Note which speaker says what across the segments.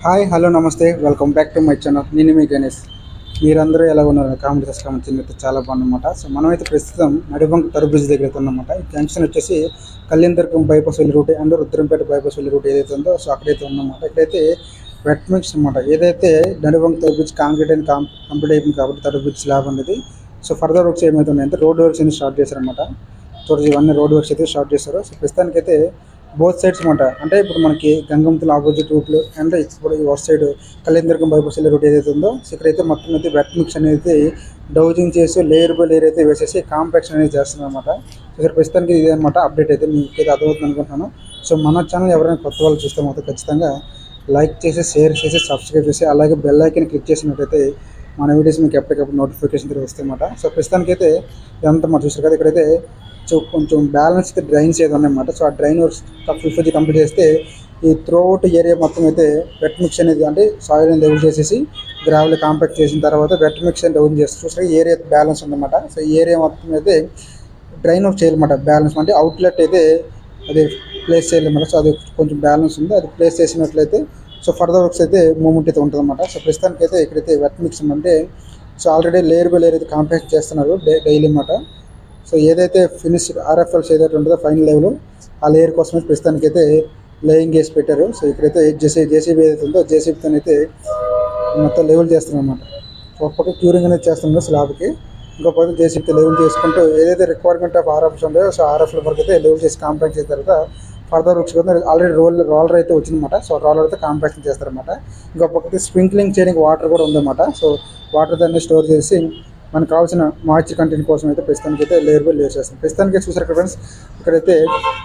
Speaker 1: hi hello నమస్తే welcome back to my channel నేను మీ గణేష్ మీరందరూ ఎలా ఉన్నారు కామెంట్ చేసి కామెంట్ చేయండి చాలా బాగుందన్నమాట సో మనమైతే ప్రస్తుతం నడిబంక్ తరబ్రిడ్జ్ దగ్గర అయితే ఉన్నమాట ఈ జంక్షన్ వచ్చేసి కళ్యాణదుర్గం బైపాస్ వెళ్ళి రూట్ అండ్ రుద్రంపేట బైపాస్ వెళ్ళి రూట్ ఏదైతే ఉందో సో అక్కడైతే ఉన్నమాట ఇక్కడైతే వెట్ మిక్స్ అనమాట ఏదైతే నడిబంక్ తరబ్రిడ్జ్ కాంక్రీట్ అని కాం కంప్లీట్ అయిపోయింది కాబట్టి తరబ్రిడ్జ్ స్లాబ్ అనేది సో ఫర్దర్ వర్క్స్ ఏమైతే ఉన్నాయంటే రోడ్ వర్క్స్ అన్ని స్టార్ట్ చేశారనమాట చూడండి ఇవన్నీ రోడ్ వర్క్స్ అయితే స్టార్ట్ చేశారు సో ప్రస్తుతానికైతే బోత్ సైడ్స్ అనమాట అంటే ఇప్పుడు మనకి గంగంతుల ఆపోజిట్ రూట్లు అండ్ ఇప్పుడు ఈ వస్ట్ సైడ్ కళ్యాణదుర్గం బైపాస్ వెళ్ళే రూట్ ఏదైతే ఉందో సో ఇక్కడైతే మొత్తం అయితే వెట్ మిక్స్ అనేది డౌజింగ్ చేసి లేయర్ బై లేయర్ అయితే వేసేసి కాంపాక్షన్ అనేది చేస్తున్నాం అనమాట సో ఇక్కడ ప్రస్తుతానికి ఇదే అనమాట అప్డేట్ అయితే మీకు అయితే అర్థమవుతుంది అనుకుంటున్నాను సో మన ఛానల్ ఎవరైనా కొత్త వాళ్ళు చూస్తే మాత్రం ఖచ్చితంగా లైక్ చేసి షేర్ చేసి సబ్స్క్రైబ్ చేసి అలాగే బెల్ ఐకన్ క్లిక్ చేసినట్టయితే మన వీడియోస్ మీకు ఎప్పటికప్పుడు నోటిఫికేషన్ తిరిగి వస్తాయన్నమాట సో ప్రస్తుతానికైతే ఇదంతా మనం చూసారు కదా ఇక్కడైతే సో కొంచెం బ్యాలెన్స్ డ్రైన్స్ ఏదో ఉన్నాయన్నమాట సో ఆ drain works full full complete చేస్తే ఈ త్రూఅవుట్ ఏరియా మొత్తం అయితే వెట్ మిక్స్ అనేది అంటే సాయిల్ అనేది లెవెల్ చేసేసి గ్రావెల్ కాంపాక్ట్ చేసిన తర్వాత వెట్ మిక్స్ అనేది డౌన్ చేస్తే చూసారు ఏరియా బ్యాలెన్స్ ఉందన్నమాట సో ఈ ఏరియా మొత్తం అయితే డ్రైన్ అవుట్ చేయాలన్నమాట బ్యాలెన్స్ అంటే అవుట్లెట్ అయితే అది ప్లేస్ చేయాలన్నమాట సో అది కొంచెం బ్యాలెన్స్ ఉంది అది ప్లేస్ చేసినట్లయితే సో ఫర్దర్ వర్క్స్ అయితే మూమెంట్ అయితే ఉంటుందన్నమాట సో ప్రస్తుతానికి అయితే ఇక్కడైతే వెట్ మిక్స్ అంటే so already layer by layer అయితే కాంపాక్ట్ చేస్తున్నారు డే డైలీ అన్నమాట సో ఏదైతే ఫినిష్ ఆర్ఎఫ్ఎల్స్ ఏదైతే ఉంటుందో ఫైనల్ లెవెల్ ఆ లేయర్ కోసమే ప్రస్తుతానికి అయితే లేయింగ్ వేసి పెట్టారు సో ఇక్కడైతే జేసీ జేసీబీ ఏదైతే ఉందో జేసీబీతో అయితే మొత్తం లెవెల్ చేస్తున్నాం అనమాట ఒక పక్క క్యూరింగ్ అనేది చేస్తున్నాం స్లాబ్కి ఇంకో పక్క జేసీబీతో లెవెల్ చేసుకుంటూ ఏదైతే రిక్వైర్మెంట్ ఆఫ్ ఆర్ఎఫ్స్ ఉంటాయో సో ఆర్ఎఫ్ల వరకు అయితే లెవెల్ చేసి కాంపాక్ట్ చేసిన తర్వాత ఫర్దర్ వర్క్స్ కూడా ఆల్రెడీ రోల్ రోలర్ అయితే వచ్చిందన్నమాట సో రోలర్ అయితే కాంపాక్షన్ చేస్తారన్నమాట ఇంకో పక్కకి స్ప్రింక్లింగ్ చేయడానికి వాటర్ కూడా ఉందన్నమాట సో వాటర్ దాన్ని స్టోర్ చేసి మనకు కావాల్సిన మాయిశ్చర్ కంటెంట్ కోసం అయితే ప్రస్తుతానికి అయితే లేయర్ బై లేయర్ చేస్తాం ప్రస్తుతానికి చూసారు ఇక్కడ ఫ్రెండ్స్ ఇక్కడైతే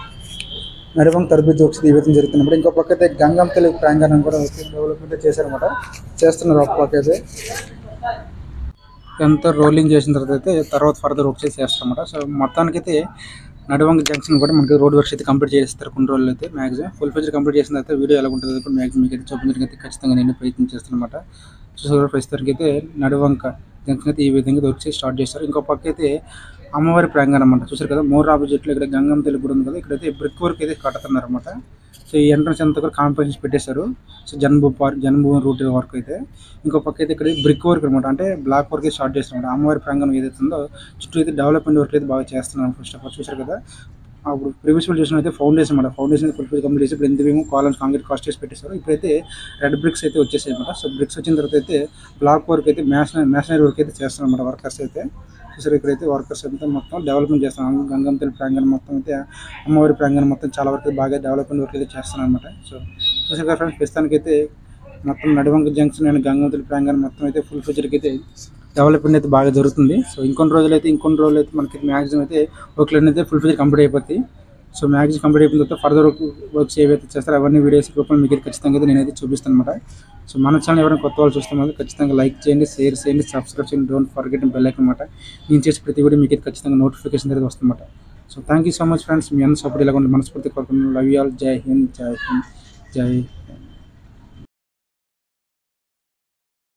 Speaker 1: నడివం తరబుజ్ జోక్స్ ఈ విధంగా జరుగుతున్నప్పుడు ఇంకో పక్క అయితే గంగం తెలుగు ప్రాంగణం కూడా డెవలప్మెంట్ చేశారన్నమాట చేస్తున్నారు ఒక పక్క అయితే ఎంత రోలింగ్ చేసిన తర్వాత అయితే తర్వాత ఫర్దర్ వర్క్ చేసి చేస్తారన్నమాట సో మొత్తానికైతే నడివంగ జంక్షన్ కూడా మనకి రోడ్ వర్క్స్ అయితే కంప్లీట్ చేస్తారు కొన్ని రోజులు అయితే మ్యాక్సిమం ఫుల్ ఫెజ్ కంప్లీట్ చేసిన తర్వాత వీడియో ఎలా ఉంటుంది కూడా మ్యాక్సిమం మీకు అయితే చూపించడానికి అయితే ఖచ్చితంగా నేను ప్రయత్నం చేస్తానమాట చూసారు ప్రస్తుతానికి అయితే నడివంక జంక్షన్ అయితే ఈ విధంగా వర్క్ చేసి స్టార్ట్ చేస్తారు ఇంకో పక్క అయితే అమ్మవారి ప్రాంగణం అనమాట చూసారు కదా మోర్ ఆపోజిట్లో ఇక్కడ గంగం తెలుగు కూడా ఉంది కదా ఇక్కడైతే బ్రిక్ వర్క్ అయితే కడుతున్నారు అనమాట సో ఈ ఎంట్రన్స్ అంతా కూడా కాంపిటీషన్స్ పెట్టేశారు so Janmabhoomi park Janmabhoomi route work అయితే ఇంకో పక్క అయితే ఇక్కడ బ్రిక్ వర్క్ అనమాట అంటే బ్లాక్ వర్క్ స్టార్ట్ చేస్తున్నారు అమ్మవారి ప్రాంగణం ఏదైతే ఉందో చుట్టూ అయితే డెవలప్మెంట్ వర్క్ అయితే బాగా చేస్తున్నారు ఫస్ట్ ఆఫ్ ఆల్ చూసారు కదా అప్పుడు ప్రీవియస్ చూసిన అయితే ఫౌండేషన్ అనమాట ఫౌండేషన్ ఫుల్ ఫుల్ కంప్లీట్ చేసి ఇప్పుడు ఎంత మేము కాలమ్స్ కాంక్రీట్ కాస్ట్ చేసి పెట్టేశారు ఇప్పుడైతే రెడ్ బ్రిక్స్ అయితే వచ్చేసాయి అనమాట సో బ్రిక్స్ వచ్చిన తర్వాత అయితే బ్లాక్ వర్క్ అయితే మ్యాషనరీ మ్యాషనరీ వర్క్ అయితే చేస్తున్నారు అనమాట వర్కర్స్ అయితే చూసారు ఇక్కడైతే వర్కర్స్ అంతా మొత్తం డెవలప్మెంట్ చేస్తున్నాం గంగంతల ప్రాంగణం మొత్తం అయితే అమ్మవారి ప్రాంగణం మొత్తం చాలా వరకు బాగా డెవలప్మెంట్ వర్క్ అయితే చేస్తున్నాం అనమాట సో చూసారు కదా ఫ్రెండ్స్ ప్రస్తుతానికి అయితే మొత్తం నడివంక జంక్షన్ అండ్ గంగంతుల ప్రాంగణం మొత్తం అయితే ఫుల్ ఫ్యూచర్కి అయితే డెవలప్మెంట్ అయితే బాగా జరుగుతుంది సో ఇంకొన్ని రోజులు అయితే ఇంకొన్ని రోజులు అయితే మనకి మ్యాక్సిమం అయితే వర్క్లు అయితే ఫుల్ ఫ్యూచర్ కంప్లీట్ అయిపోతాయి సో మ్యాక్సిమం కంప్లీట్ అయిపోయిన తర్వాత ఫర్దర్ వర్క్స్ ఏవైతే చేస్తారో అవన్నీ వీడియోస్ రూపంలో మీకు అయితే ఖచ్చితంగా అయితే నేనైతే చూపిస్తాను అనమాట సో మన ఛానల్ ఎవరైనా కొత్త వాళ్ళు చూస్తే మాత్రం ఖచ్చితంగా లైక్ చేయండి షేర్ చేయండి సబ్స్క్రైబ్ చేయండి డోంట్ ఫర్గెట్ బెల్ ఐకన్ అనమాట నేను చేసే ప్రతి వీడియో మీకు అయితే ఖచ్చితంగా నోటిఫికేషన్ అనేది వస్తుందన్నమాట so thank you so much friends మీ అన్న సపోర్ట్ ఇలా ఉంటే మనస్ఫూర్తి కోరుకుంటున్నాను లవ్ యూ ఆల్ జై హింద్ జై హింద్ జై